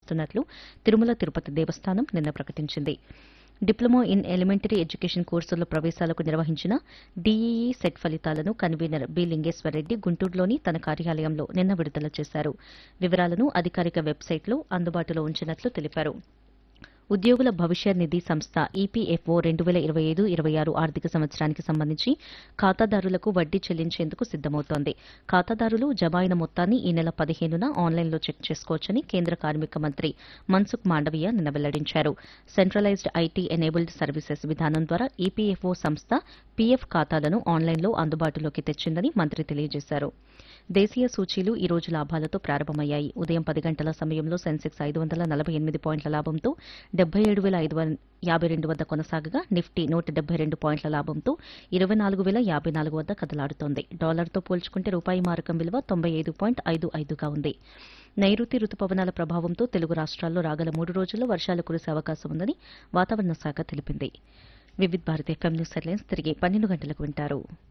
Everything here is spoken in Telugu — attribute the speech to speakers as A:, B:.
A: నిర్వహిస్తున్నట్లు తిరుమల తిరుపతి దేవస్థానం నిన్న ప్రకటించింది డిప్లొమా ఇన్ ఎలిమెంటరీ ఎడ్యుకేషన్ కోర్సుల్లో ప్రవేశాలకు నిర్వహించిన డీఈఈ సెట్ ఫలితాలను కన్వీనర్ బి లింగేశ్వరరెడ్డి గుంటూరులోని తన కార్యాలయంలో నిన్న విడుదల చేశారు వివరాలను అధికారిక వెబ్సైట్లో అందుబాటులో ఉంచినట్లు తెలిపారు ఉద్యోగుల భవిష్య నిధి సంస్థ ఈపీఎఫ్ఓ రెండు వేల ఇరవై ఐదు ఇరవై ఆరు ఆర్థిక సంవత్సరానికి సంబంధించి ఖాతాదారులకు వడ్డీ చెల్లించేందుకు సిద్దమవుతోంది ఖాతాదారులు జమ అయిన మొత్తాన్ని ఈ నెల పదిహేనున ఆన్లైన్లో చెక్ చేసుకోవచ్చని కేంద్ర కార్మిక మంత్రి మన్సుఖ్ మాండవీయ నిన్న వెల్లడించారు సెంట్రలైజ్డ్ ఐటీ ఎనేబుల్డ్ సర్వీసెస్ విధానం ద్వారా ఈపీఎఫ్ఓ సంస్థ పీఎఫ్ ఖాతాలను ఆన్లైన్లో అందుబాటులోకి తెచ్చిందని మంత్రి తెలియజేశారు దేశీయ సూచీలు ఈ రోజు లాభాలతో ప్రారంభమయ్యాయి ఉదయం పది గంటల సమయంలో సెన్సెక్స్ ఐదు వందల నలభై ఎనిమిది పాయింట్ల లాభంతో డెబ్బై ఏడు వేల ఐదు వం- యాభై రెండు వద్ద కొనసాగగా నిఫ్టీ నూట డెబ్బై రెండు పాయింట్ల లాభంతో ఇరవై నాలుగు వేల యాభై నాలుగు వద్ద కదలాడుతోంది డాలర్తో పోల్చుకుంటే రూపాయి మారకం విలువ తొంభై ఐదు పాయింట్ ఐదు ఐదుగా ఉంది నైరుతి రుతుపవనాల ప్రభావంతో తెలుగు రాష్ట్రాల్లో రాగల మూడు రోజుల్లో వర్షాలు కురిసే అవకాశం ఉందని వాతావరణ శాఖ తెలిపింది Vividh Bharati FM news headlines తిరిగి పన్నెండు గంటలకు వింటారు